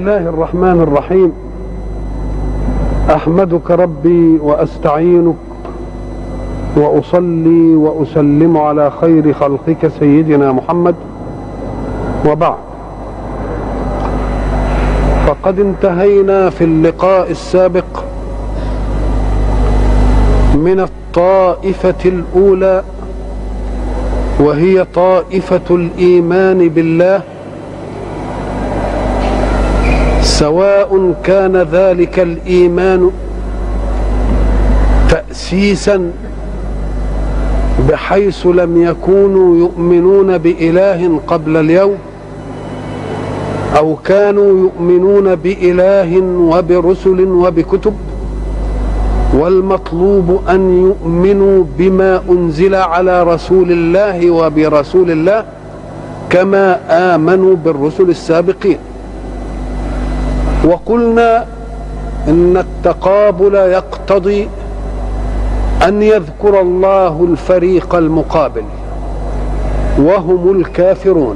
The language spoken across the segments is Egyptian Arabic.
الله الرحمن الرحيم احمدك ربي واستعينك واصلي واسلم على خير خلقك سيدنا محمد وبعد فقد انتهينا في اللقاء السابق من الطائفه الاولى وهي طائفه الايمان بالله سواء كان ذلك الايمان تاسيسا بحيث لم يكونوا يؤمنون باله قبل اليوم او كانوا يؤمنون باله وبرسل وبكتب والمطلوب ان يؤمنوا بما انزل على رسول الله وبرسول الله كما امنوا بالرسل السابقين وقلنا ان التقابل يقتضي ان يذكر الله الفريق المقابل وهم الكافرون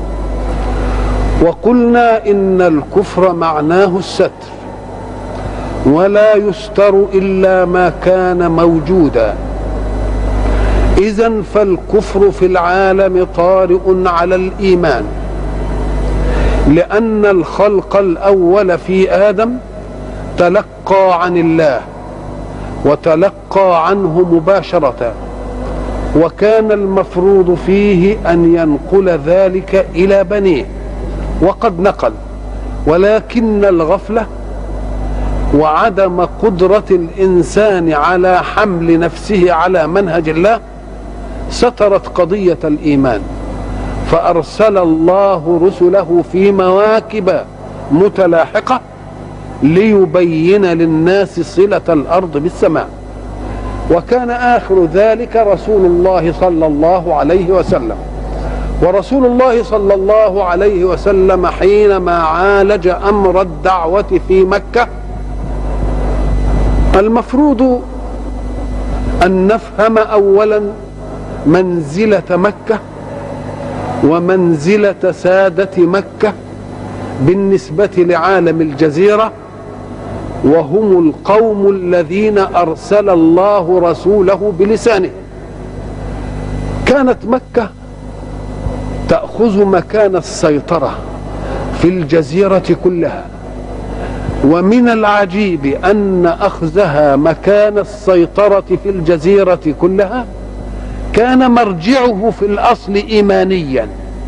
وقلنا ان الكفر معناه الستر ولا يستر الا ما كان موجودا اذا فالكفر في العالم طارئ على الايمان لان الخلق الاول في ادم تلقى عن الله وتلقى عنه مباشره وكان المفروض فيه ان ينقل ذلك الى بنيه وقد نقل ولكن الغفله وعدم قدره الانسان على حمل نفسه على منهج الله سترت قضيه الايمان فارسل الله رسله في مواكب متلاحقه ليبين للناس صله الارض بالسماء وكان اخر ذلك رسول الله صلى الله عليه وسلم ورسول الله صلى الله عليه وسلم حينما عالج امر الدعوه في مكه المفروض ان نفهم اولا منزله مكه ومنزله ساده مكه بالنسبه لعالم الجزيره وهم القوم الذين ارسل الله رسوله بلسانه كانت مكه تاخذ مكان السيطره في الجزيره كلها ومن العجيب ان اخذها مكان السيطره في الجزيره كلها كان مرجعه في الاصل ايمانيا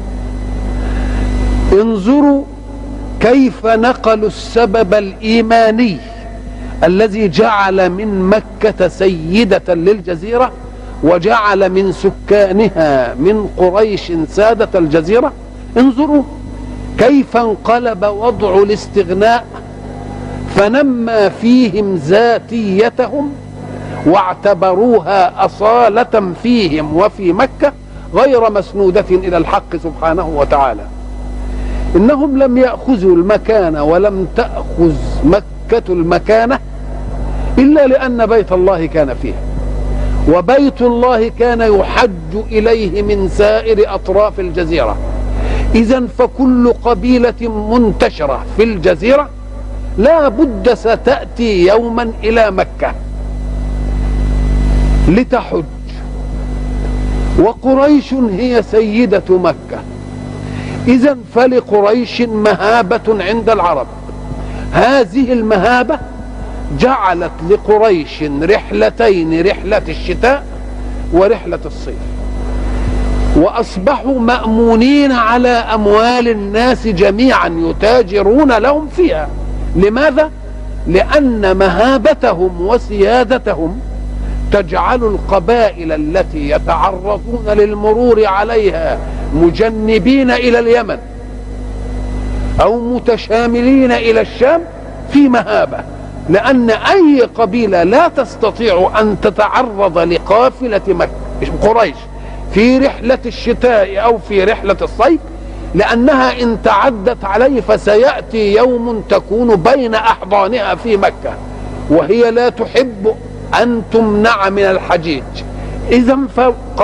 انظروا كيف نقلوا السبب الايماني الذي جعل من مكه سيده للجزيره وجعل من سكانها من قريش ساده الجزيره انظروا كيف انقلب وضع الاستغناء فنمى فيهم ذاتيتهم واعتبروها أصالة فيهم وفي مكة غير مسنودة إلى الحق سبحانه وتعالى إنهم لم يأخذوا المكان ولم تأخذ مكة المكانة إلا لأن بيت الله كان فيها وبيت الله كان يحج إليه من سائر أطراف الجزيرة إذا فكل قبيلة منتشرة في الجزيرة لا بد ستأتي يوما إلى مكة لتحج وقريش هي سيدة مكة إذا فلقريش مهابة عند العرب هذه المهابة جعلت لقريش رحلتين رحلة الشتاء ورحلة الصيف وأصبحوا مأمونين على أموال الناس جميعا يتاجرون لهم فيها لماذا؟ لأن مهابتهم وسيادتهم تجعل القبائل التي يتعرضون للمرور عليها مجنبين الى اليمن او متشاملين الى الشام في مهابه لان اي قبيله لا تستطيع ان تتعرض لقافله مكه قريش في رحله الشتاء او في رحله الصيف لانها ان تعدت عليه فسياتي يوم تكون بين احضانها في مكه وهي لا تحب ان تمنع من الحجيج اذا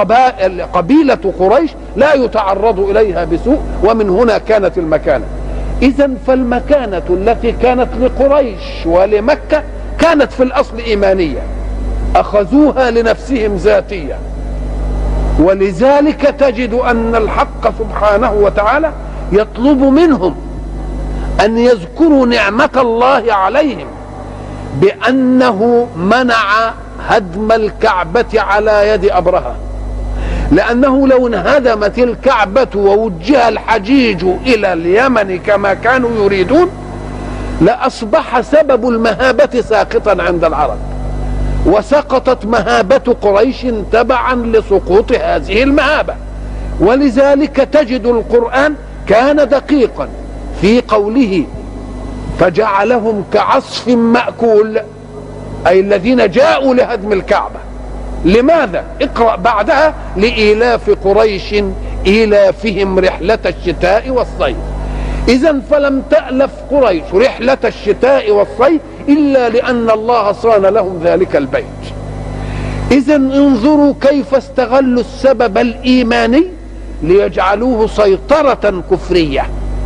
فقبيله قريش لا يتعرض اليها بسوء ومن هنا كانت المكانه إذا فالمكانة التي كانت لقريش ولمكة كانت في الأصل إيمانية أخذوها لنفسهم ذاتية ولذلك تجد أن الحق سبحانه وتعالى يطلب منهم أن يذكروا نعمة الله عليهم بأنه منع هدم الكعبة على يد أبرهة لأنه لو انهدمت الكعبة ووجه الحجيج إلى اليمن كما كانوا يريدون لأصبح سبب المهابة ساقطا عند العرب وسقطت مهابة قريش تبعا لسقوط هذه المهابة ولذلك تجد القرآن كان دقيقا في قوله فجعلهم كعصف مأكول أي الذين جاءوا لهدم الكعبة لماذا اقرأ بعدها لإيلاف قريش إيلافهم رحلة الشتاء والصيف إذا فلم تألف قريش رحلة الشتاء والصيف إلا لأن الله صان لهم ذلك البيت إذا انظروا كيف استغلوا السبب الإيماني ليجعلوه سيطرة كفرية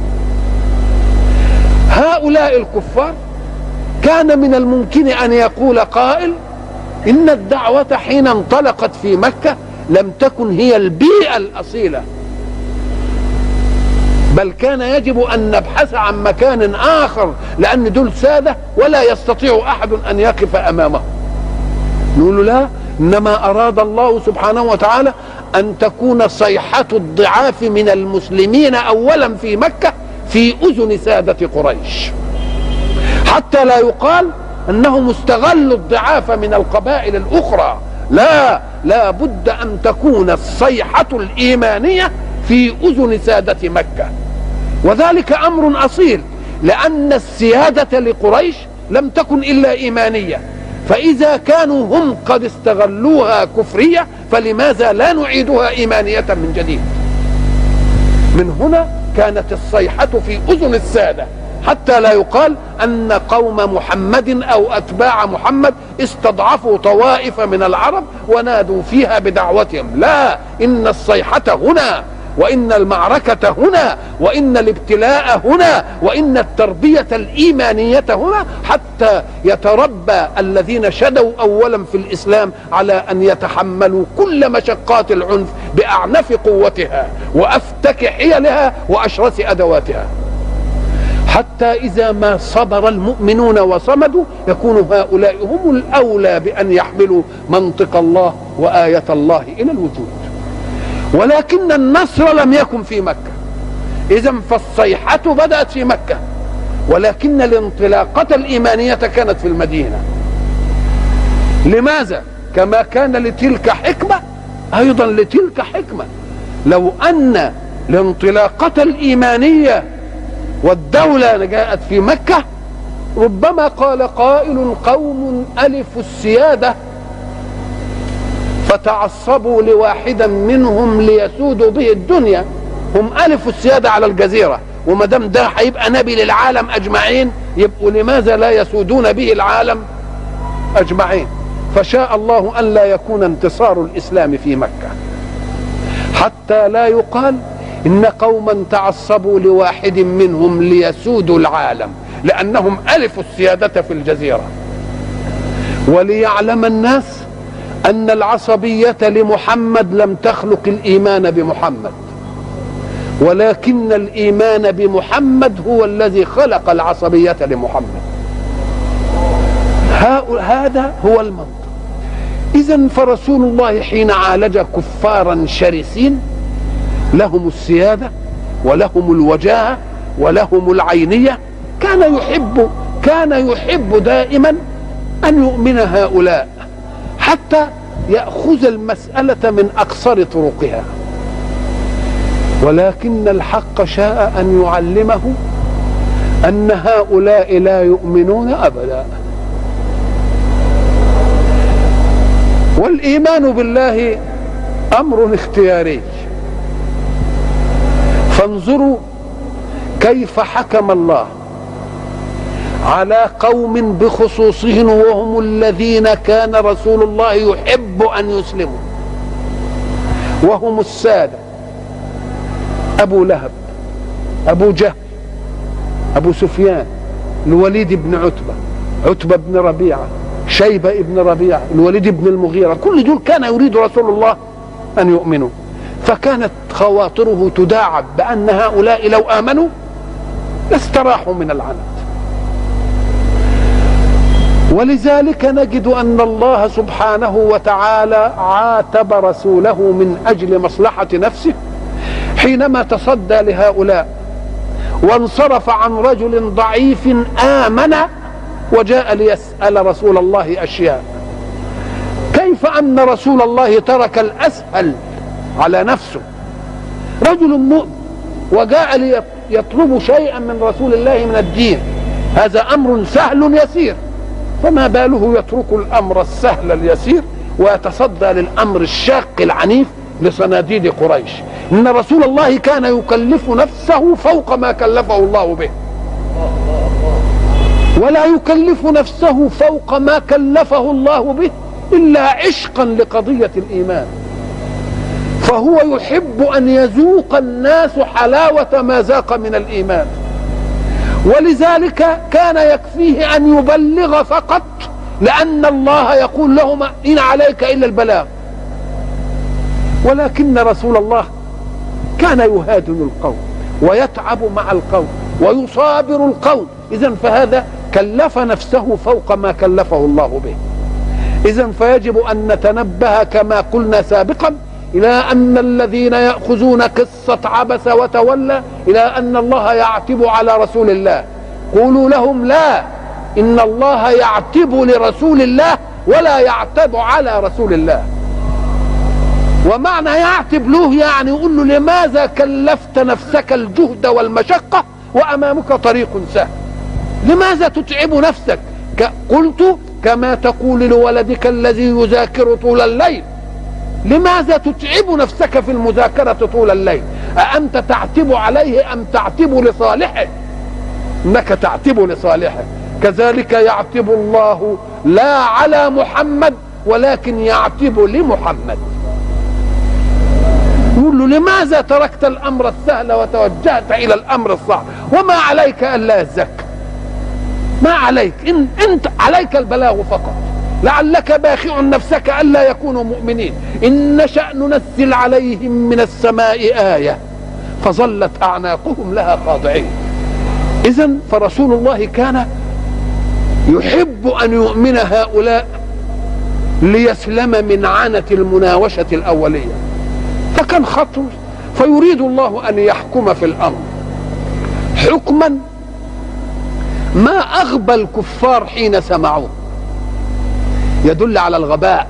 هؤلاء الكفار كان من الممكن أن يقول قائل إن الدعوة حين انطلقت في مكة لم تكن هي البيئة الأصيلة بل كان يجب أن نبحث عن مكان آخر لأن دول سادة ولا يستطيع أحد أن يقف أمامه نقول لا إنما أراد الله سبحانه وتعالى أن تكون صيحة الضعاف من المسلمين أولا في مكة في أذن سادة قريش حتى لا يقال أنهم استغلوا الضعاف من القبائل الأخرى لا لا بد أن تكون الصيحة الإيمانية في أذن سادة مكة وذلك أمر أصيل لأن السيادة لقريش لم تكن إلا إيمانية فإذا كانوا هم قد استغلوها كفرية فلماذا لا نعيدها إيمانية من جديد من هنا كانت الصيحة في أذن السادة حتى لا يقال أن قوم محمد أو أتباع محمد استضعفوا طوائف من العرب ونادوا فيها بدعوتهم لا إن الصيحة هنا وإن المعركة هنا وإن الابتلاء هنا وإن التربية الإيمانية هنا حتى يتربى الذين شدوا أولا في الإسلام على أن يتحملوا كل مشقات العنف بأعنف قوتها وأفتك حيلها وأشرس أدواتها حتى إذا ما صبر المؤمنون وصمدوا يكون هؤلاء هم الأولى بأن يحملوا منطق الله وآية الله إلى الوجود ولكن النصر لم يكن في مكة إذا فالصيحة بدأت في مكة ولكن الانطلاقة الإيمانية كانت في المدينة لماذا؟ كما كان لتلك حكمة أيضا لتلك حكمة لو أن الانطلاقة الإيمانية والدولة جاءت في مكة ربما قال قائل قوم ألفوا السيادة فتعصبوا لواحدا منهم ليسودوا به الدنيا هم ألفوا السيادة على الجزيرة وما دام ده هيبقى نبي للعالم أجمعين يبقوا لماذا لا يسودون به العالم أجمعين فشاء الله أن لا يكون انتصار الإسلام في مكة حتى لا يقال إن قوما تعصبوا لواحد منهم ليسودوا العالم لأنهم ألفوا السيادة في الجزيرة وليعلم الناس أن العصبية لمحمد لم تخلق الإيمان بمحمد ولكن الإيمان بمحمد هو الذي خلق العصبية لمحمد هذا هو المنطق إذا فرسول الله حين عالج كفارا شرسين لهم السيادة ولهم الوجاهة ولهم العينية كان يحب كان يحب دائما أن يؤمن هؤلاء حتى يأخذ المسألة من أقصر طرقها ولكن الحق شاء أن يعلمه أن هؤلاء لا يؤمنون أبدا والإيمان بالله أمر اختياري فانظروا كيف حكم الله على قوم بخصوصهم وهم الذين كان رسول الله يحب ان يسلموا وهم الساده ابو لهب ابو جهل ابو سفيان الوليد بن عتبه عتبه بن ربيعه شيبه بن ربيعه الوليد بن المغيره كل دول كان يريد رسول الله ان يؤمنوا فكانت خواطره تداعب بان هؤلاء لو امنوا لاستراحوا من العنت ولذلك نجد ان الله سبحانه وتعالى عاتب رسوله من اجل مصلحه نفسه حينما تصدى لهؤلاء وانصرف عن رجل ضعيف امن وجاء ليسال رسول الله اشياء كيف ان رسول الله ترك الاسهل على نفسه رجل مؤمن وجاء ليطلب شيئا من رسول الله من الدين هذا امر سهل يسير فما باله يترك الامر السهل اليسير ويتصدى للامر الشاق العنيف لصناديد قريش ان رسول الله كان يكلف نفسه فوق ما كلفه الله به ولا يكلف نفسه فوق ما كلفه الله به الا عشقا لقضيه الايمان فهو يحب ان يذوق الناس حلاوه ما ذاق من الايمان ولذلك كان يكفيه ان يبلغ فقط لان الله يقول لهما ان عليك الا البلاغ ولكن رسول الله كان يهادن القوم ويتعب مع القوم ويصابر القوم اذا فهذا كلف نفسه فوق ما كلفه الله به اذا فيجب ان نتنبه كما قلنا سابقا الى ان الذين ياخذون قصه عبس وتولى الى ان الله يعتب على رسول الله قولوا لهم لا ان الله يعتب لرسول الله ولا يعتب على رسول الله ومعنى يعتب له يعني يقول له لماذا كلفت نفسك الجهد والمشقه وامامك طريق سهل لماذا تتعب نفسك قلت كما تقول لولدك الذي يذاكر طول الليل لماذا تتعب نفسك في المذاكرة طول الليل أأنت تعتب عليه أم تعتب لصالحه إنك تعتب لصالحه كذلك يعتب الله لا على محمد ولكن يعتب لمحمد يقول له لماذا تركت الأمر السهل وتوجهت إلى الأمر الصعب وما عليك ألا يزكى ما عليك إن أنت عليك البلاغ فقط لعلك باخع نفسك ألا يكونوا مؤمنين إن نشأ ننزل عليهم من السماء آية فظلت أعناقهم لها خاضعين إذا فرسول الله كان يحب أن يؤمن هؤلاء ليسلم من عنة المناوشة الأولية فكان خطر فيريد الله أن يحكم في الأمر حكما ما أغبى الكفار حين سمعوه يدل على الغباء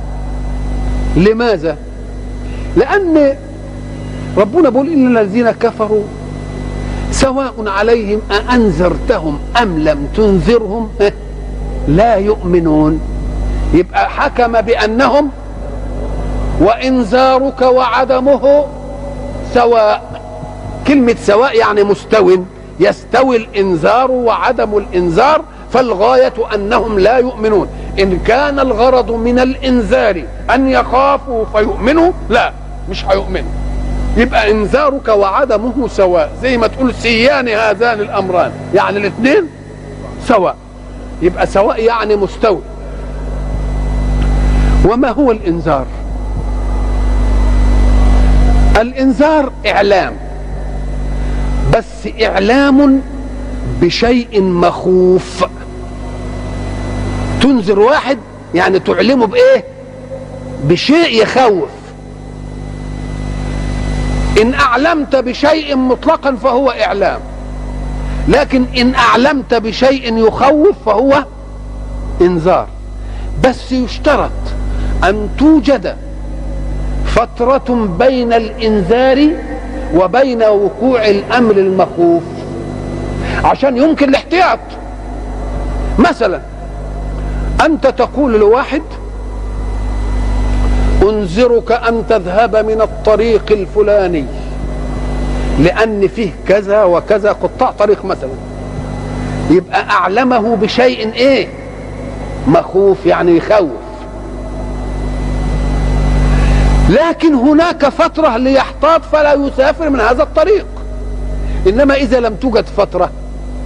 لماذا لان ربنا بيقول ان الذين كفروا سواء عليهم أأنذرتهم أم لم تنذرهم لا يؤمنون يبقى حكم بأنهم وإنذارك وعدمه سواء كلمة سواء يعني مستو يستوي الإنذار وعدم الإنذار فالغاية أنهم لا يؤمنون إن كان الغرض من الإنذار أن يخافوا فيؤمنوا لا مش هيؤمنوا يبقى إنذارك وعدمه سواء زي ما تقول سيان هذان الأمران يعني الاثنين سواء يبقى سواء يعني مستوي وما هو الإنذار الإنذار إعلام بس إعلام بشيء مخوف تنذر واحد يعني تعلمه بايه بشيء يخوف ان اعلمت بشيء مطلقا فهو اعلام لكن ان اعلمت بشيء يخوف فهو انذار بس يشترط ان توجد فترة بين الانذار وبين وقوع الامر المخوف عشان يمكن الاحتياط مثلا انت تقول لواحد انذرك ان تذهب من الطريق الفلاني لان فيه كذا وكذا قطاع طريق مثلا يبقى اعلمه بشيء ايه مخوف يعني يخوف لكن هناك فتره ليحتاط فلا يسافر من هذا الطريق انما اذا لم توجد فتره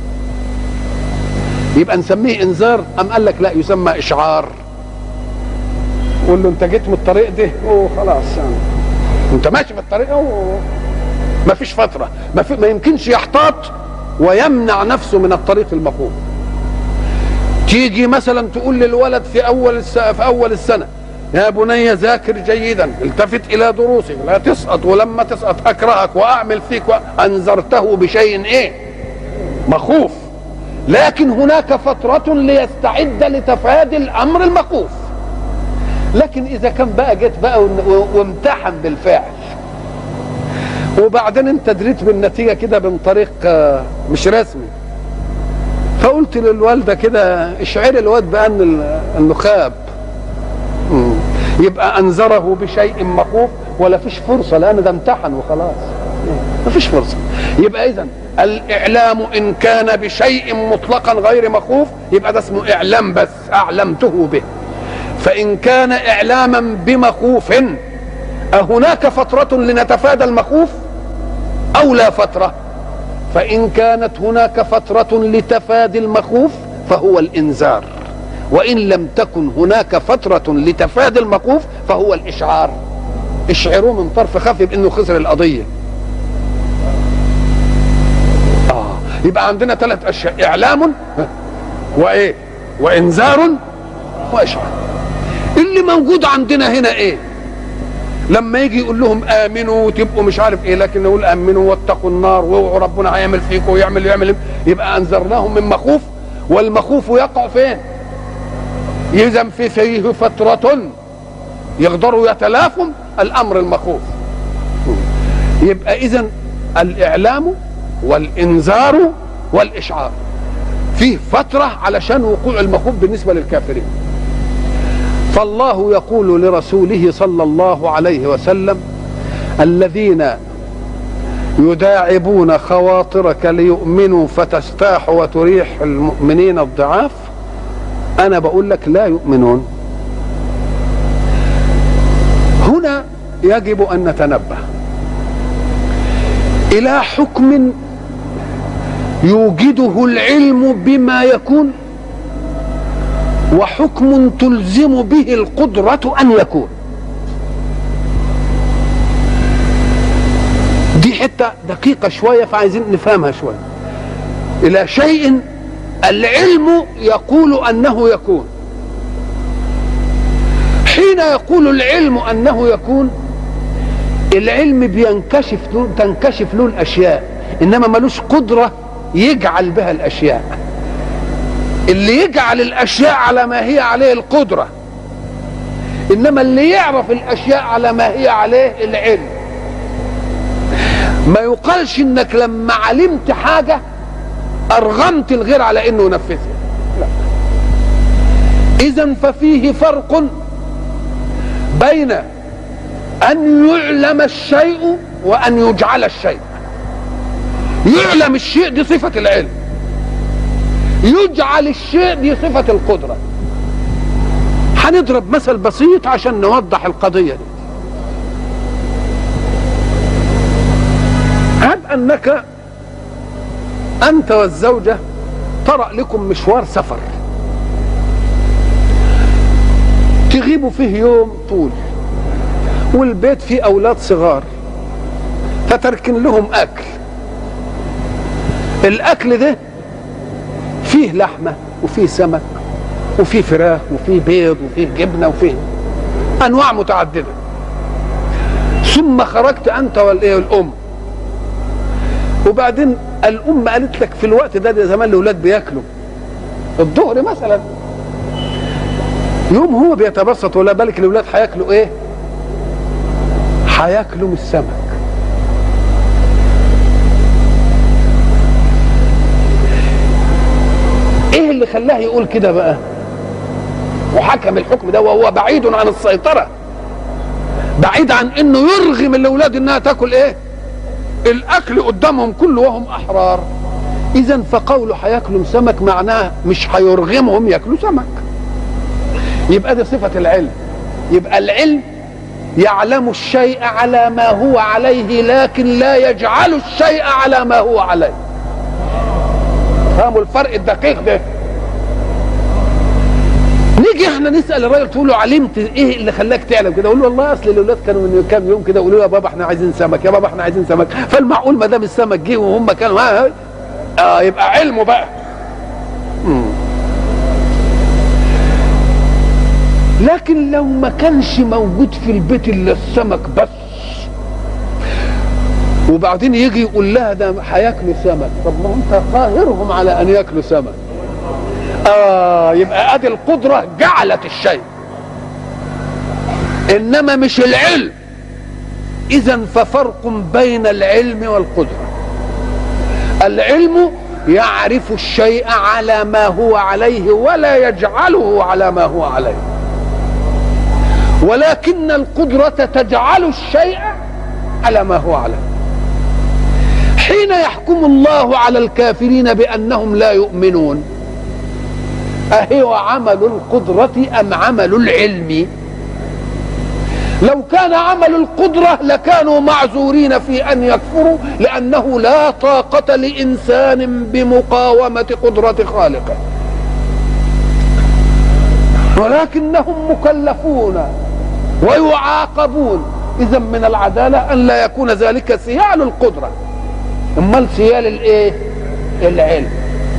يبقى نسميه انذار ام قال لك لا يسمى اشعار قول له انت جيت من الطريق ده اوه خلاص يعني. انت ماشي في الطريق اوه ما فيش فتره ما, في ما يمكنش يحتاط ويمنع نفسه من الطريق المخوف تيجي مثلا تقول للولد في اول الس... في اول السنه يا بني ذاكر جيدا التفت الى دروسك لا تسقط ولما تسقط اكرهك واعمل فيك انذرته بشيء ايه مخوف لكن هناك فترة ليستعد لتفادي الامر المخوف لكن اذا كان بقى جيت بقى وامتحن بالفعل وبعدين انت دريت بالنتيجه كده من طريق مش رسمي فقلت للوالده كده اشعري الواد بان انه خاب يبقى انذره بشيء مخوف ولا فيش فرصه لان ده امتحن وخلاص ما فيش فرصه يبقى اذا الاعلام ان كان بشيء مطلقا غير مخوف يبقى ده اسمه اعلام بس اعلمته به فان كان اعلاما بمخوف أهناك فترة لنتفادى المخوف أو لا فترة فإن كانت هناك فترة لتفادي المخوف فهو الإنذار وإن لم تكن هناك فترة لتفادي المخوف فهو الإشعار اشعروه من طرف خفي بأنه خسر القضية آه يبقى عندنا ثلاث أشياء إعلام وإيه وإنذار وإشعار اللي موجود عندنا هنا إيه لما يجي يقول لهم امنوا وتبقوا مش عارف ايه لكن نقول امنوا واتقوا النار واوعوا ربنا هيعمل فيكم ويعمل ويعمل يبقى انذرناهم من مخوف والمخوف يقع فين؟ اذا في فيه فترة يقدروا يتلافوا الامر المخوف يبقى اذا الاعلام والانذار والاشعار فيه فترة علشان وقوع المخوف بالنسبة للكافرين فالله يقول لرسوله صلى الله عليه وسلم الذين يداعبون خواطرك ليؤمنوا فتستاح وتريح المؤمنين الضعاف انا بقول لك لا يؤمنون هنا يجب ان نتنبه الى حكم يوجده العلم بما يكون وحكم تلزم به القدرة أن يكون دي حتة دقيقة شوية فعايزين نفهمها شوية إلى شيء العلم يقول أنه يكون حين يقول العلم أنه يكون العلم بينكشف له تنكشف له الأشياء إنما ملوش قدرة يجعل بها الأشياء اللي يجعل الاشياء على ما هي عليه القدره انما اللي يعرف الاشياء على ما هي عليه العلم ما يقالش انك لما علمت حاجه ارغمت الغير على انه ينفذها لا اذا ففيه فرق بين ان يعلم الشيء وان يجعل الشيء يعلم الشيء دي صفه العلم يجعل الشيء دي صفة القدرة هنضرب مثل بسيط عشان نوضح القضية دي هب أنك أنت والزوجة طرأ لكم مشوار سفر تغيبوا فيه يوم طول والبيت فيه أولاد صغار فتركن لهم أكل الأكل ده فيه لحمة وفيه سمك وفيه فراخ وفيه بيض وفيه جبنة وفيه أنواع متعددة ثم خرجت أنت والإيه الأم وبعدين الأم قالت لك في الوقت ده, ده زمان الأولاد بياكلوا الظهر مثلا يوم هو بيتبسط ولا بالك الأولاد هياكلوا إيه؟ هياكلوا من السمك ايه اللي خلاه يقول كده بقى وحكم الحكم ده وهو بعيد عن السيطره بعيد عن انه يرغم الاولاد انها تاكل ايه الاكل قدامهم كله وهم احرار اذا فقوله هياكلوا سمك معناه مش هيرغمهم ياكلوا سمك يبقى دي صفه العلم يبقى العلم يعلم الشيء على ما هو عليه لكن لا يجعل الشيء على ما هو عليه فهموا الفرق الدقيق ده نيجي احنا نسال الراجل تقول له علمت ايه اللي خلاك تعلم كده يقول له والله اصل الاولاد كانوا من كام يوم كده يقولوا يا بابا احنا عايزين سمك يا بابا احنا عايزين سمك فالمعقول ما دام السمك جه وهم كانوا ها اه يبقى علمه بقى مم. لكن لو ما كانش موجود في البيت الا السمك بس وبعدين يجي يقول لها ده هياكلوا سمك طب ما انت قاهرهم على ان ياكلوا سمك اه يبقى ادي القدره جعلت الشيء انما مش العلم اذا ففرق بين العلم والقدره العلم يعرف الشيء على ما هو عليه ولا يجعله على ما هو عليه ولكن القدرة تجعل الشيء على ما هو عليه حين يحكم الله على الكافرين بأنهم لا يؤمنون أهو عمل القدرة أم عمل العلم لو كان عمل القدرة لكانوا معذورين في أن يكفروا لأنه لا طاقة لإنسان بمقاومة قدرة خالقه ولكنهم مكلفون ويعاقبون إذا من العدالة أن لا يكون ذلك سيال القدرة امال سيال الايه العلم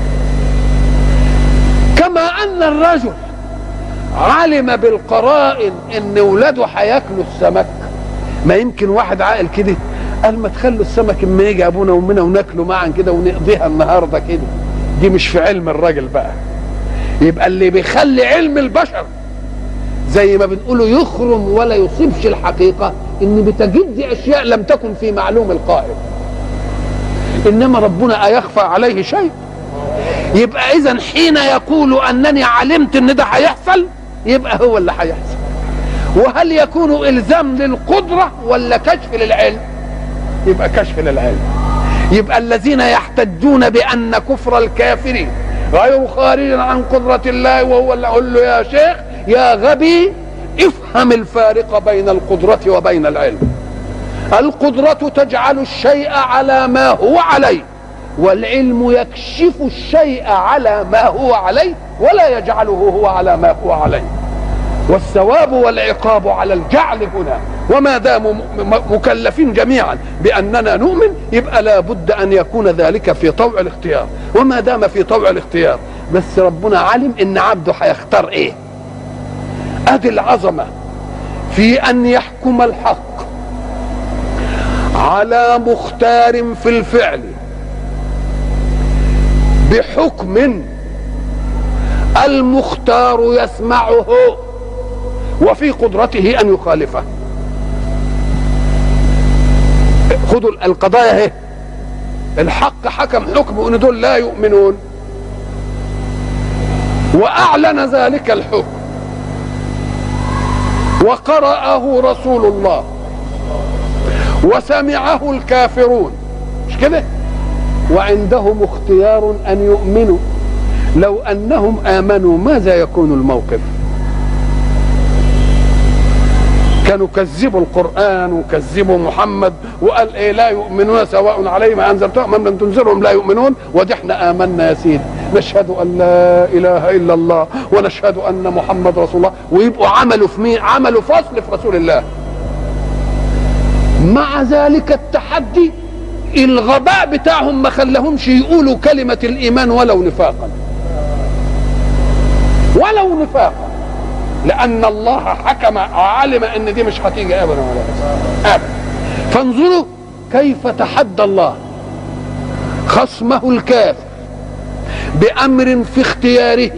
كما ان الرجل علم بالقرائن ان ولاده هياكلوا السمك ما يمكن واحد عاقل كده قال ما تخلوا السمك اما يجي ابونا وامنا وناكله معا كده ونقضيها النهارده كده دي مش في علم الراجل بقى يبقى اللي بيخلي علم البشر زي ما بنقوله يخرم ولا يصيبش الحقيقه ان بتجد اشياء لم تكن في معلوم القائل انما ربنا ايخفى عليه شيء يبقى اذا حين يقول انني علمت ان ده هيحصل يبقى هو اللي هيحصل وهل يكون الزام للقدره ولا كشف للعلم يبقى كشف للعلم يبقى الذين يحتجون بان كفر الكافرين غير خارج عن قدرة الله وهو اللي أقول له يا شيخ يا غبي افهم الفارق بين القدرة وبين العلم القدرة تجعل الشيء على ما هو عليه والعلم يكشف الشيء على ما هو عليه ولا يجعله هو على ما هو عليه والثواب والعقاب على الجعل هنا وما داموا مكلفين جميعا باننا نؤمن يبقى لا بد ان يكون ذلك في طوع الاختيار وما دام في طوع الاختيار بس ربنا علم ان عبده هيختار ايه ادي العظمه في ان يحكم الحق على مختار في الفعل بحكم المختار يسمعه وفي قدرته ان يخالفه خذوا القضايا اهي الحق حكم حكم ان دول لا يؤمنون واعلن ذلك الحكم وقرأه رسول الله وسمعه الكافرون مش كده وعندهم اختيار ان يؤمنوا لو انهم امنوا ماذا يكون الموقف كانوا كذبوا القرآن وكذبوا محمد وقال ايه لا يؤمنون سواء عليهم انذرتهم ام لم تنذرهم لا يؤمنون ودي احنا امنا يا سيدي نشهد ان لا اله الا الله ونشهد ان محمد رسول الله ويبقوا عملوا في مين عملوا فصل في رسول الله مع ذلك التحدي الغباء بتاعهم ما خلاهمش يقولوا كلمة الإيمان ولو نفاقا ولو نفاقا لأن الله حكم وعلم أن دي مش هتيجي أبدا ولا أبدا فانظروا كيف تحدى الله خصمه الكافر بأمر في اختياره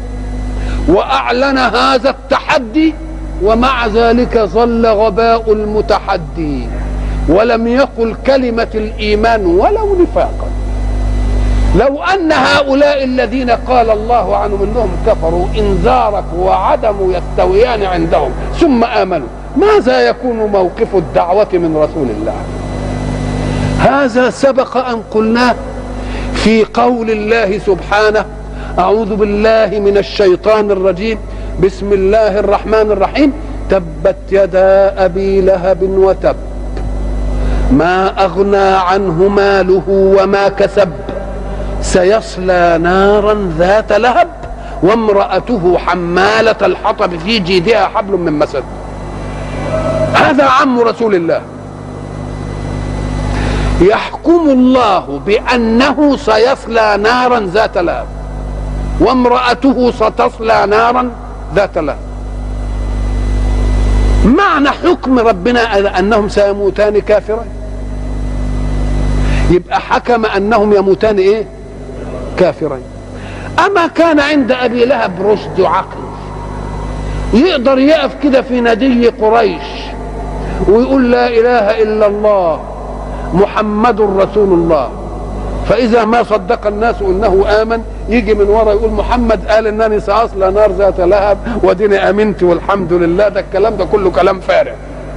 وأعلن هذا التحدي ومع ذلك ظل غباء المتحدي ولم يقل كلمة الإيمان ولو نفاقا لو أن هؤلاء الذين قال الله عنهم أنهم كفروا إنذارك وعدم يستويان عندهم ثم آمنوا ماذا يكون موقف الدعوة من رسول الله هذا سبق أن قلناه في قول الله سبحانه أعوذ بالله من الشيطان الرجيم بسم الله الرحمن الرحيم تبت يدا أبي لهب وتب ما أغنى عنه ماله وما كسب سيصلى نارا ذات لهب وامرأته حمالة الحطب في جيدها حبل من مسد هذا عم رسول الله يحكم الله بأنه سيصلى نارا ذات لهب وامرأته ستصلى نارا ذات لهب معنى حكم ربنا أنهم سيموتان كافرين يبقى حكم أنهم يموتان إيه كافرين أما كان عند أبي لهب رشد عقل يقدر يقف كده في ندي قريش ويقول لا إله إلا الله محمد رسول الله فإذا ما صدق الناس أنه آمن يجي من ورا يقول محمد قال انني ساصلى نار ذات لهب وديني امنت والحمد لله ده الكلام ده كله كلام فارغ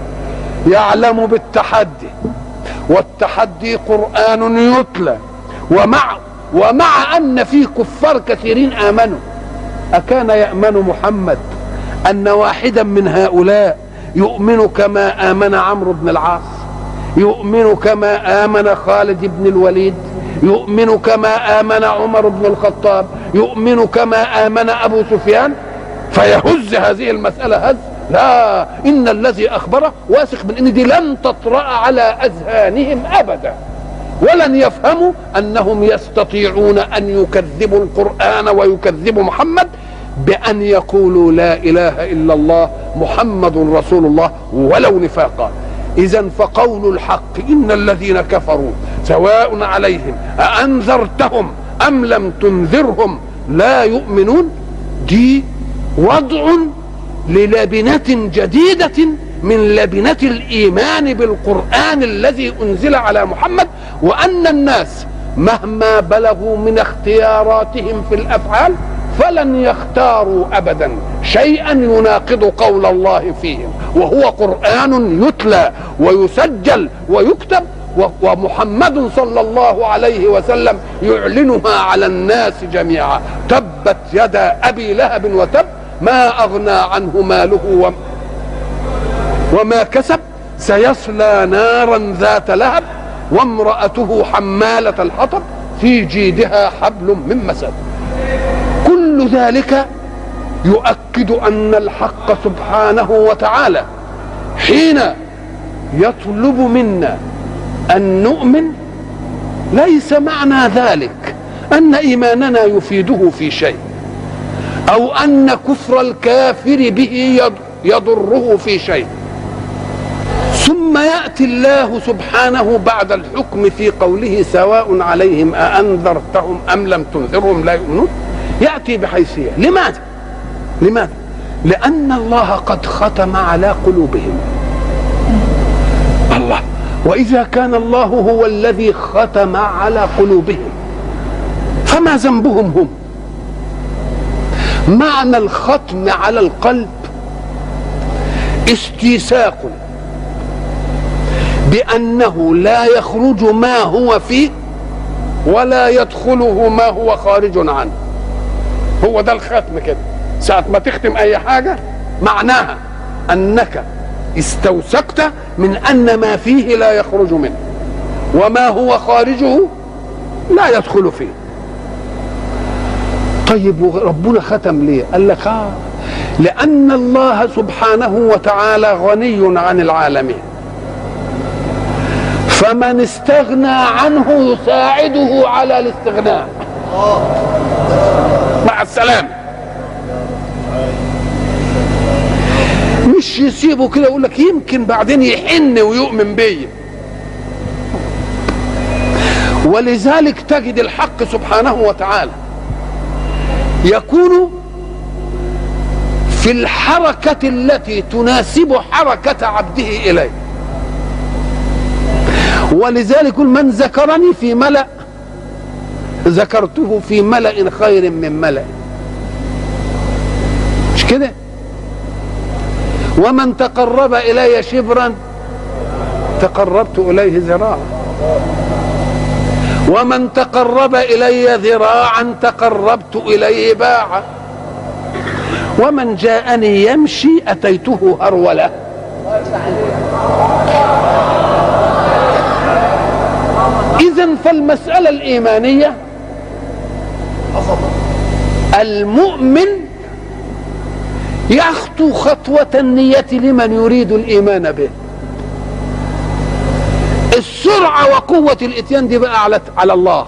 يعلم بالتحدي والتحدي قران يتلى ومع ومع ان في كفار كثيرين امنوا اكان يامن محمد ان واحدا من هؤلاء يؤمن كما امن عمرو بن العاص يؤمن كما امن خالد بن الوليد يؤمن كما آمن عمر بن الخطاب يؤمن كما آمن أبو سفيان فيهز هذه المسألة هز لا إن الذي أخبره واثق من إن دي لن تطرأ على أذهانهم أبدا ولن يفهموا أنهم يستطيعون أن يكذبوا القرآن ويكذبوا محمد بأن يقولوا لا إله إلا الله محمد رسول الله ولو نفاقا إذا فقول الحق إن الذين كفروا سواء عليهم أأنذرتهم أم لم تنذرهم لا يؤمنون دي وضع للبنة جديدة من لبنة الإيمان بالقرآن الذي أنزل على محمد وأن الناس مهما بلغوا من اختياراتهم في الأفعال فلن يختاروا ابدا شيئا يناقض قول الله فيهم وهو قران يتلى ويسجل ويكتب ومحمد صلى الله عليه وسلم يعلنها على الناس جميعا تبت يدا ابي لهب وتب ما اغنى عنه ماله وما كسب سيصلى نارا ذات لهب وامراته حماله الحطب في جيدها حبل من مسد كل ذلك يؤكد ان الحق سبحانه وتعالى حين يطلب منا ان نؤمن ليس معنى ذلك ان ايماننا يفيده في شيء او ان كفر الكافر به يضره في شيء ثم ياتي الله سبحانه بعد الحكم في قوله سواء عليهم اانذرتهم ام لم تنذرهم لا يؤمنون ياتي بحيثيه لماذا لماذا لان الله قد ختم على قلوبهم الله واذا كان الله هو الذي ختم على قلوبهم فما ذنبهم هم معنى الختم على القلب استيثاق بانه لا يخرج ما هو فيه ولا يدخله ما هو خارج عنه هو ده الختم كده ساعة ما تختم أي حاجة معناها أنك استوثقت من أن ما فيه لا يخرج منه وما هو خارجه لا يدخل فيه طيب ربنا ختم ليه قال لك آه لأن الله سبحانه وتعالى غني عن العالمين فمن استغنى عنه يساعده على الاستغناء مع السلامة مش يسيبه كده يقول لك يمكن بعدين يحن ويؤمن بيا ولذلك تجد الحق سبحانه وتعالى يكون في الحركة التي تناسب حركة عبده إليه ولذلك يقول من ذكرني في ملأ ذكرته في ملأ خير من ملأ مش كده ومن تقرب إلي شبرا تقربت إليه ذراعا ومن تقرب إلي ذراعا تقربت إليه باعا ومن جاءني يمشي أتيته هرولة إذا فالمسألة الإيمانية المؤمن يخطو خطوة النية لمن يريد الإيمان به السرعة وقوة الإتيان دي بقى على على الله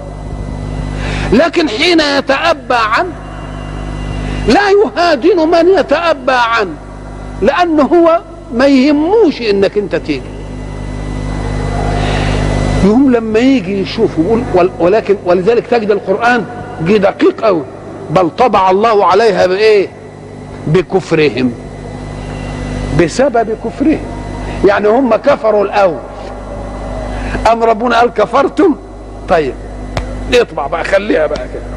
لكن حين يتأبى عنه لا يهادن من يتأبى عنه لأنه هو ما يهموش إنك أنت تيجي يوم لما يجي يشوف يقول ولكن ولذلك تجد القرآن جه دقيق قوي بل طبع الله عليها بإيه؟ بكفرهم بسبب كفرهم يعني هم كفروا الأول أم ربنا قال كفرتم طيب اطبع بقى خليها بقى كده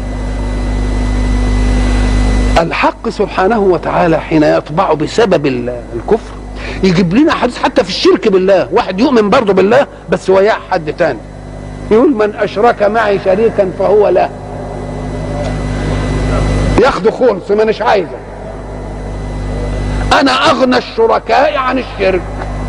الحق سبحانه وتعالى حين يطبع بسبب الكفر يجيب لنا حديث حتى في الشرك بالله واحد يؤمن برضه بالله بس وياه حد تاني يقول من اشرك معي شريكا فهو له ياخده خلص ما مش عايزه انا اغنى الشركاء عن الشرك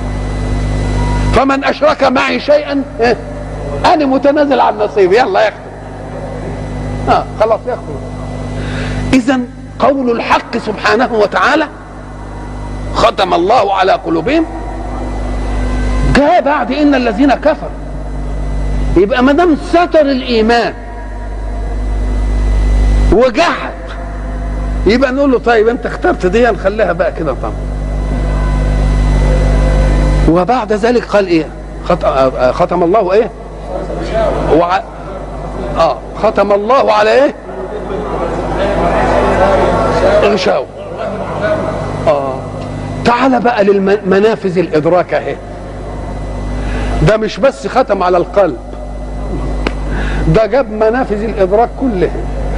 فمن اشرك معي شيئا إيه؟ انا متنازل عن نصيبي يلا ياخده اه خلاص ياخده اذا قول الحق سبحانه وتعالى ختم الله على قلوبهم جاء بعد ان الذين كفروا يبقى ما دام ستر الايمان وجحد يبقى نقول له طيب انت اخترت دي نخليها بقى كده طبعا وبعد ذلك قال ايه ختم الله ايه وع... اه ختم الله على ايه غشاوة اه تعال بقى للمنافذ الادراك اهي ده مش بس ختم على القلب ده جاب منافذ الادراك كلها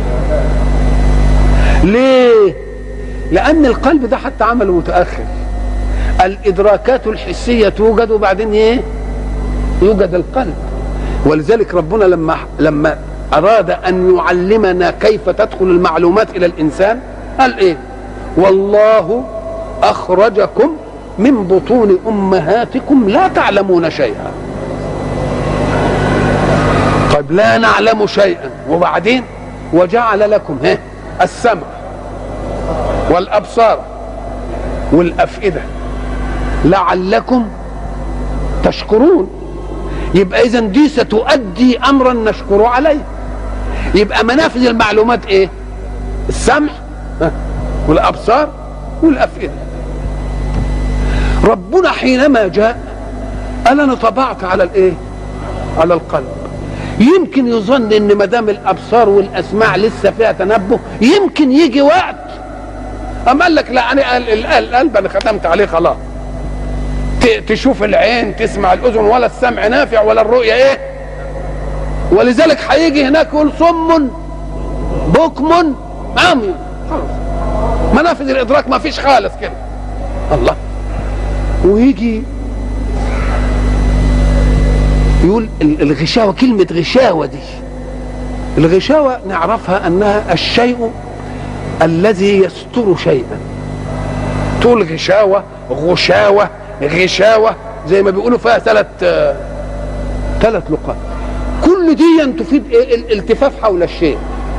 ليه لان القلب ده حتى عمله متاخر الادراكات الحسيه توجد وبعدين ايه يوجد القلب ولذلك ربنا لما لما اراد ان يعلمنا كيف تدخل المعلومات الى الانسان قال ايه والله اخرجكم من بطون امهاتكم لا تعلمون شيئا طيب لا نعلم شيئا وبعدين وجعل لكم ها السمع والابصار والافئده لعلكم تشكرون يبقى اذا دي ستؤدي امرا نشكر عليه يبقى منافذ المعلومات ايه السمع والابصار والافئده ربنا حينما جاء قال انا طبعت على الايه على القلب يمكن يظن ان ما دام الابصار والاسماع لسه فيها تنبه يمكن يجي وقت اما قال لك لا انا القلب انا ختمت عليه خلاص تشوف العين تسمع الاذن ولا السمع نافع ولا الرؤيه ايه ولذلك هيجي هناك يقول صم بكم عمي خلاص منافذ الادراك ما فيش خالص كده الله ويجي يقول الغشاوة كلمة غشاوة دي الغشاوة نعرفها أنها الشيء الذي يستر شيئا تقول غشاوة غشاوة غشاوة زي ما بيقولوا فيها ثلاث ثلاث لقاء كل دي تفيد الالتفاف حول الشيء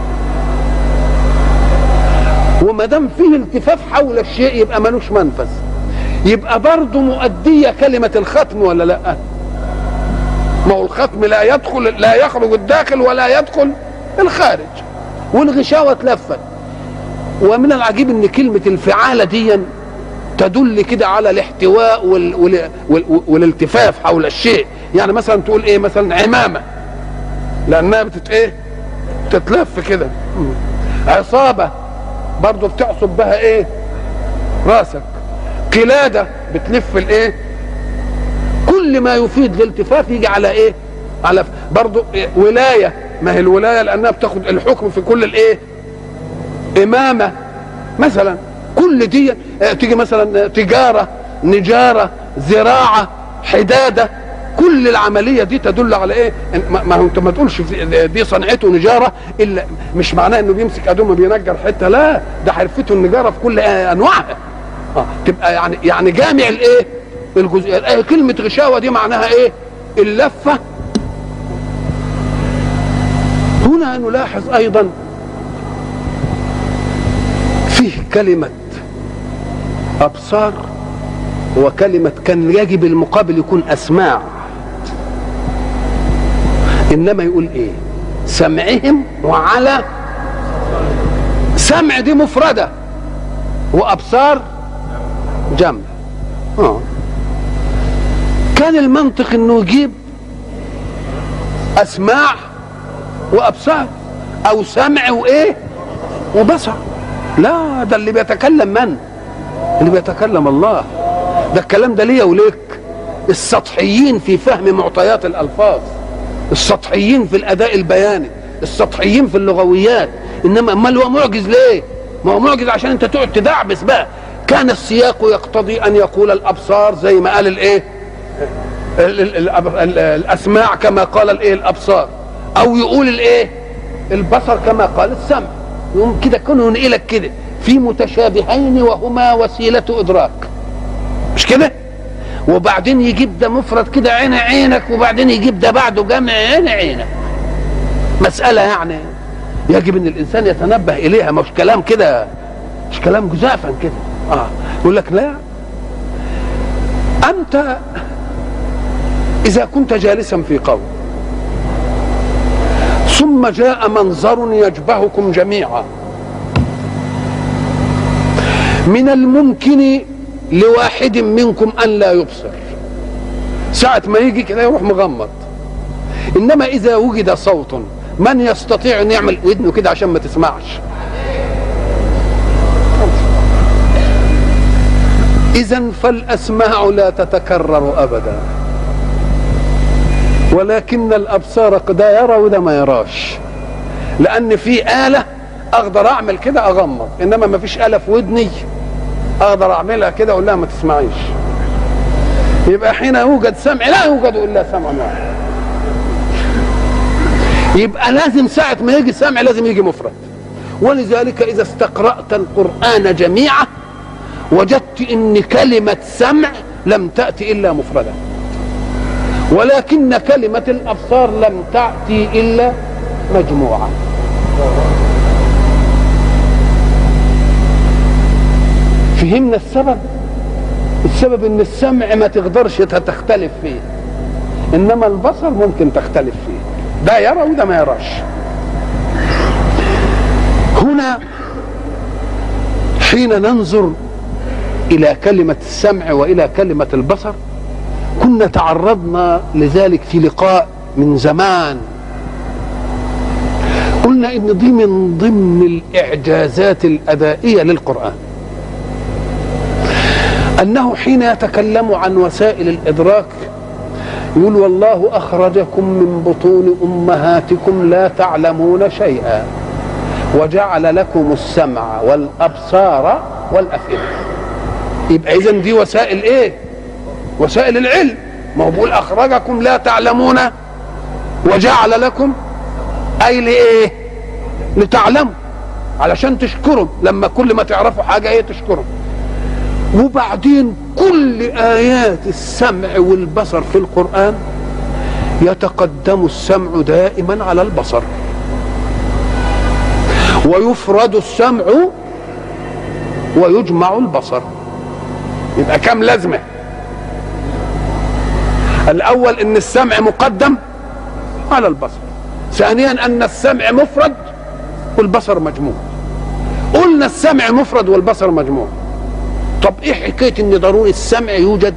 وما دام فيه التفاف حول الشيء يبقى ملوش منفذ يبقى برضه مؤديه كلمه الختم ولا لا ما هو الختم لا يدخل لا يخرج الداخل ولا يدخل الخارج والغشاوه اتلفت ومن العجيب ان كلمه الفعاله دي تدل كده على الاحتواء وال وال وال والالتفاف حول الشيء يعني مثلا تقول ايه مثلا عمامه لانها بتت ايه تتلف كده عصابه برضه بتعصب بها ايه راسك قلاده بتلف الايه كل ما يفيد الالتفاف يجي على ايه على برضه إيه؟ ولايه ما هي الولايه لانها بتاخد الحكم في كل الايه امامه مثلا كل دي تيجي مثلا تجاره نجاره زراعه حداده كل العمليه دي تدل على ايه ما هو انت ما تقولش دي صنعته نجاره الا مش معناه انه بيمسك ادومه بينجر حته لا ده حرفته النجاره في كل انواعها اه تبقى يعني يعني جامع الايه الجزئيه كلمه غشاوه دي معناها ايه اللفه هنا نلاحظ ايضا فيه كلمة أبصار وكلمة كان يجب المقابل يكون أسماع إنما يقول إيه سمعهم وعلى سمع دي مفردة وأبصار جمع آه. كان المنطق انه يجيب اسماع وابصار او سمع وايه وبصر لا ده اللي بيتكلم من اللي بيتكلم الله ده الكلام ده ليا وليك السطحيين في فهم معطيات الالفاظ السطحيين في الاداء البياني السطحيين في اللغويات انما امال هو معجز ليه ما هو معجز عشان انت تقعد تدعبس بقى كان السياق يقتضي ان يقول الابصار زي ما قال الايه ال- ال- ال- ال- الاسماع كما قال الايه الابصار او يقول الايه البصر كما قال السمع يقوم كده كانوا ينقلك كده في متشابهين وهما وسيله ادراك مش كده وبعدين يجيب ده مفرد كده عين عينك وبعدين يجيب ده بعده جمع عين عينك مساله يعني يجب ان الانسان يتنبه اليها مش كلام كده مش كلام جزافا كده اه يقول لك لا انت اذا كنت جالسا في قوم ثم جاء منظر يجبهكم جميعا من الممكن لواحد منكم ان لا يبصر ساعة ما يجي كده يروح مغمض انما اذا وجد صوت من يستطيع ان يعمل ودنه كده عشان ما تسمعش اذا فالاسماع لا تتكرر ابدا ولكن الابصار قد يرى وده ما يراش لان في اله اقدر اعمل كده اغمض انما ما فيش اله في ودني اقدر اعملها كده اقول لها ما تسمعيش يبقى حين يوجد سمع لا يوجد الا سمع واحد يبقى لازم ساعة ما يجي سمع لازم يجي مفرد ولذلك إذا استقرأت القرآن جميعا وجدت إن كلمة سمع لم تأتي إلا مفردة ولكن كلمة الأبصار لم تأتي إلا مجموعة فهمنا السبب السبب ان السمع ما تقدرش تختلف فيه انما البصر ممكن تختلف فيه ده يرى وده ما يراش هنا حين ننظر الى كلمه السمع والى كلمه البصر كنا تعرضنا لذلك في لقاء من زمان قلنا ان دي من ضمن الاعجازات الادائيه للقران انه حين يتكلم عن وسائل الادراك يقول والله اخرجكم من بطون امهاتكم لا تعلمون شيئا وجعل لكم السمع والابصار والافئده يبقى اذا دي وسائل ايه وسائل العلم ما هو بيقول اخرجكم لا تعلمون وجعل لكم اي لايه لتعلموا علشان تشكروا لما كل ما تعرفوا حاجه ايه تشكروا وبعدين كل ايات السمع والبصر في القران يتقدم السمع دائما على البصر ويفرد السمع ويجمع البصر يبقى كم لازمه الاول ان السمع مقدم على البصر ثانيا ان السمع مفرد والبصر مجموع قلنا السمع مفرد والبصر مجموع طب ايه حكايه ان ضروري السمع يوجد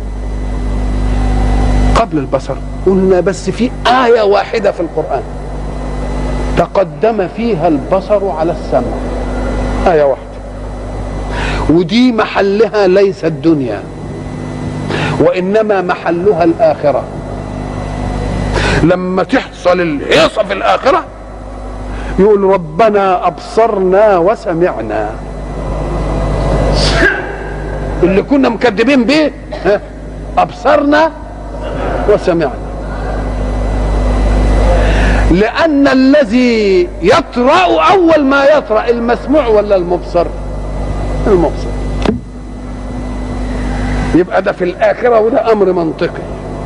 قبل البصر قلنا بس في ايه واحده في القران تقدم فيها البصر على السمع ايه واحده ودي محلها ليس الدنيا وانما محلها الاخره لما تحصل الهيصه في الاخره يقول ربنا ابصرنا وسمعنا اللي كنا مكذبين به ها، ابصرنا وسمعنا لان الذي يطرا اول ما يطرا المسموع ولا المبصر المبصر يبقى ده في الآخرة وده أمر منطقي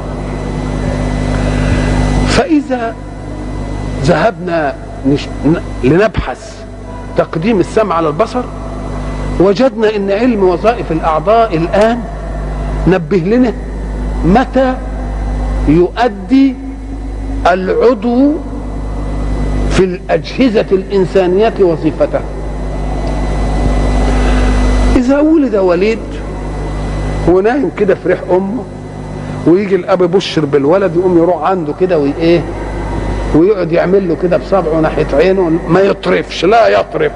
فإذا ذهبنا نش... ن- لنبحث تقديم السمع على البصر وجدنا ان علم وظائف الاعضاء الان نبه لنا متى يؤدي العضو في الاجهزه الانسانيه وظيفته اذا ولد وليد ونايم كده في ريح امه ويجي الاب يبشر بالولد يقوم يروح عنده كده وايه ويقعد يعمل له كده بصبعه ناحيه عينه ما يطرفش لا يطرف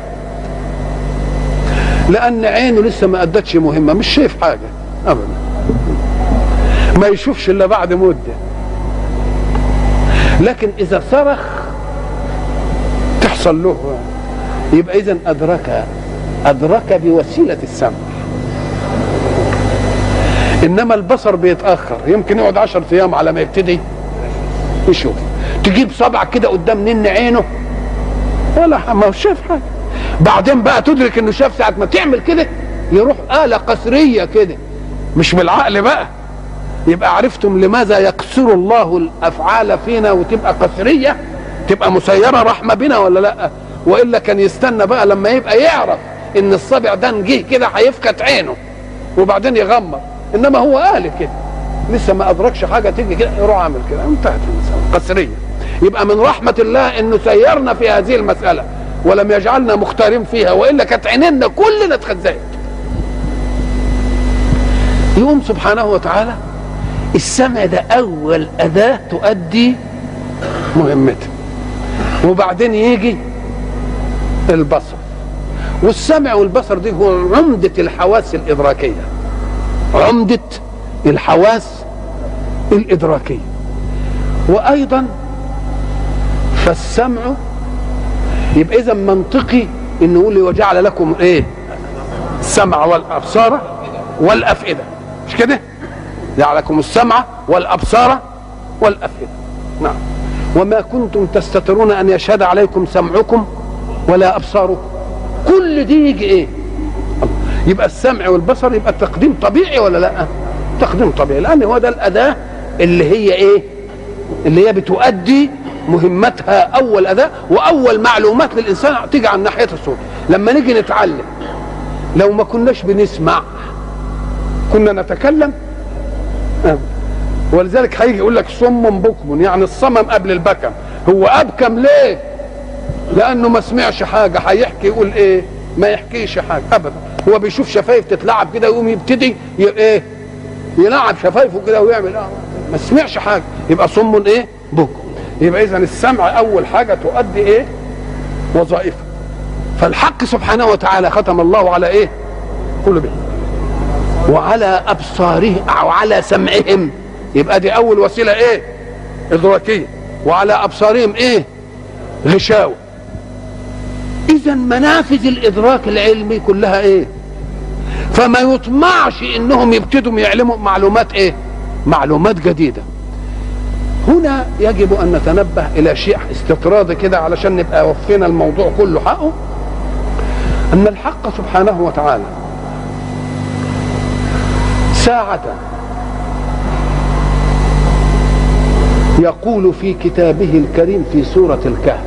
لان عينه لسه ما ادتش مهمه مش شايف حاجه ابدا ما يشوفش الا بعد مده لكن اذا صرخ تحصل له يبقى اذا ادرك ادرك بوسيله السمع انما البصر بيتاخر يمكن يقعد عشر ايام على ما يبتدي يشوف تجيب صبعك كده قدام نن عينه ولا ما هو شاف حاجه بعدين بقى تدرك انه شاف ساعه ما تعمل كده يروح آلة قصرية كده مش بالعقل بقى يبقى عرفتم لماذا يقصر الله الافعال فينا وتبقى قصرية تبقى مسيرة رحمة بنا ولا لا والا كان يستنى بقى لما يبقى يعرف ان الصبع ده نجيه كده هيفكت عينه وبعدين يغمض انما هو قال كده لسه ما ادركش حاجه تيجي كده يروح عامل كده انتهت المساله قصريه يبقى من رحمه الله انه سيرنا في هذه المساله ولم يجعلنا مختارين فيها والا كانت عينينا كلنا اتخزقت يقوم سبحانه وتعالى السمع ده اول اداه تؤدي مهمتها وبعدين يجي البصر والسمع والبصر دي هو عمدة الحواس الإدراكية عمدة الحواس الإدراكية وأيضا فالسمع يبقى إذا منطقي إن نقول لي وجعل لكم إيه السمع والأبصار والأفئدة مش كده جعل لكم السمع والأبصار والأفئدة نعم وما كنتم تستترون أن يشهد عليكم سمعكم ولا أبصاركم كل دي يجي ايه يبقى السمع والبصر يبقى التقديم طبيعي ولا لا تقديم طبيعي لان هو ده الاداه اللي هي ايه اللي هي بتؤدي مهمتها اول اداه واول معلومات للانسان تيجي عن ناحيه الصوت لما نيجي نتعلم لو ما كناش بنسمع كنا نتكلم أه. ولذلك هيجي يقول لك صم بكم يعني الصمم قبل البكم هو ابكم ليه لانه ما سمعش حاجه هيحكي يقول ايه ما يحكيش حاجه ابدا هو بيشوف شفايف تتلعب كده يقوم يبتدي ي... ايه يلعب شفايفه كده ويعمل اه ما سمعش حاجه يبقى صم ايه بكم يبقى اذا السمع اول حاجه تؤدي ايه وظائفها فالحق سبحانه وتعالى ختم الله على ايه قلوبهم وعلى ابصارهم او على سمعهم يبقى دي اول وسيله ايه ادراكيه وعلى ابصارهم ايه غشاوه اذا منافذ الادراك العلمي كلها ايه فما يطمعش انهم يبتدوا يعلموا معلومات ايه معلومات جديده هنا يجب ان نتنبه الى شيء استطراد كده علشان نبقى وفينا الموضوع كله حقه ان الحق سبحانه وتعالى ساعة يقول في كتابه الكريم في سورة الكهف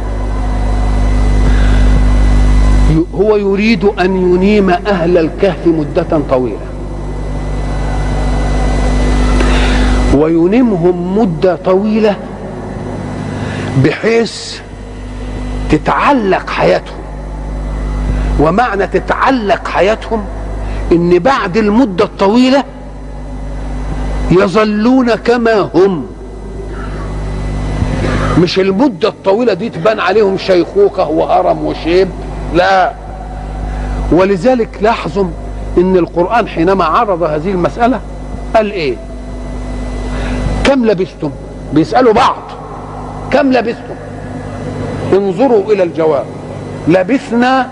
هو يريد ان ينيم اهل الكهف مده طويله وينيمهم مده طويله بحيث تتعلق حياتهم ومعنى تتعلق حياتهم ان بعد المده الطويله يظلون كما هم مش المده الطويله دي تبان عليهم شيخوخه وهرم وشيب لا ولذلك لاحظوا ان القران حينما عرض هذه المساله قال ايه كم لبثتم بيسالوا بعض كم لبثتم انظروا الى الجواب لبثنا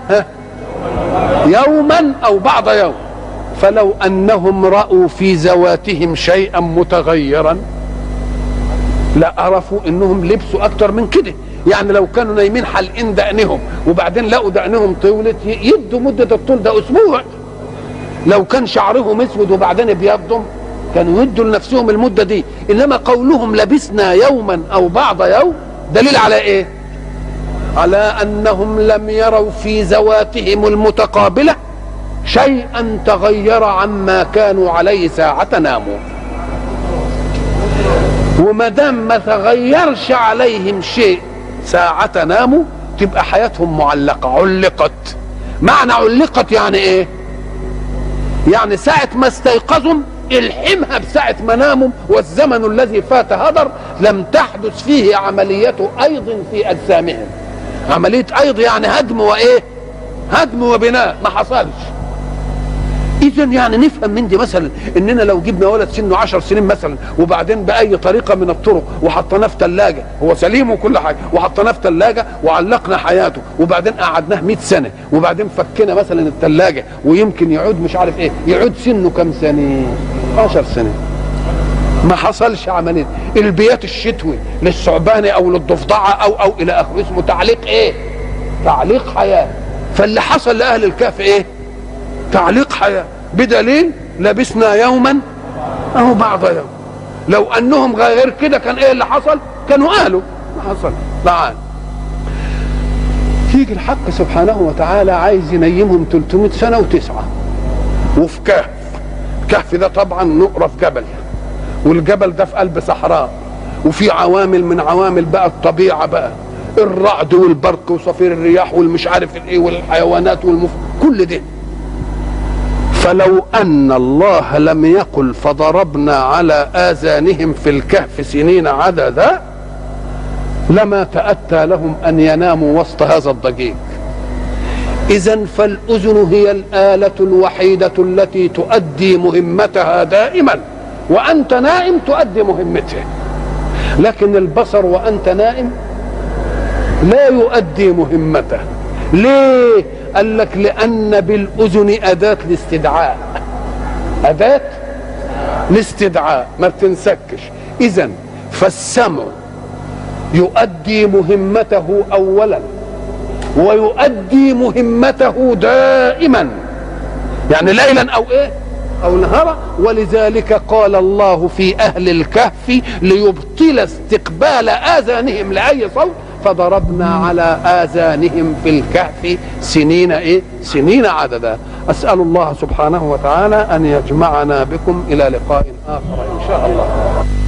يوما او بعض يوم فلو انهم راوا في ذواتهم شيئا متغيرا لعرفوا انهم لبسوا اكتر من كده يعني لو كانوا نايمين حلقين دقنهم وبعدين لقوا دقنهم طولت يدوا مدة الطول ده أسبوع لو كان شعرهم اسود وبعدين ابيضهم كانوا يدوا لنفسهم المدة دي إنما قولهم لبسنا يوما أو بعض يوم دليل على إيه؟ على أنهم لم يروا في ذواتهم المتقابلة شيئا تغير عما كانوا عليه ساعة ناموا وما دام ما تغيرش عليهم شيء ساعة ناموا تبقى حياتهم معلقة علقت معنى علقت يعني ايه يعني ساعة ما استيقظوا الحمها بساعة منامهم والزمن الذي فات هدر لم تحدث فيه عملية أيض في أجسامهم عملية أيض يعني هدم وإيه هدم وبناء ما حصلش اذا يعني نفهم من دي مثلا اننا لو جبنا ولد سنه عشر سنين مثلا وبعدين باي طريقه من الطرق وحطيناه في ثلاجه هو سليم وكل حاجه وحطيناه في ثلاجه وعلقنا حياته وبعدين قعدناه 100 سنه وبعدين فكنا مثلا الثلاجه ويمكن يعود مش عارف ايه يعود سنه كم سنه 10 سنه ما حصلش عمليه البيات الشتوي للثعبان او للضفدعه او او الى اخره اسمه تعليق ايه تعليق حياه فاللي حصل لاهل الكهف ايه تعليق حياه بدليل لبسنا يوما اهو بعض يوم لو انهم غير كده كان ايه اللي حصل كانوا قالوا ما حصل تعال يجي الحق سبحانه وتعالى عايز ينيمهم 300 سنه وتسعه وفي كهف الكهف ده طبعا نقره في جبل والجبل ده في قلب صحراء وفي عوامل من عوامل بقى الطبيعه بقى الرعد والبرق وصفير الرياح والمش عارف الايه والحيوانات والمف كل ده فلو ان الله لم يقل فضربنا على اذانهم في الكهف سنين عددا لما تاتى لهم ان يناموا وسط هذا الضجيج اذا فالاذن هي الاله الوحيده التي تؤدي مهمتها دائما وانت نائم تؤدي مهمته لكن البصر وانت نائم لا يؤدي مهمته ليه قال لك لان بالاذن اداه الاستدعاء اداه الاستدعاء ما بتنسكش اذا فالسمع يؤدي مهمته اولا ويؤدي مهمته دائما يعني ليلا او ايه او نهارا ولذلك قال الله في اهل الكهف ليبطل استقبال اذانهم لاي صوت فضربنا على آذانهم في الكهف سنين إيه؟ سنين عددا أسأل الله سبحانه وتعالى أن يجمعنا بكم إلى لقاء آخر إن شاء الله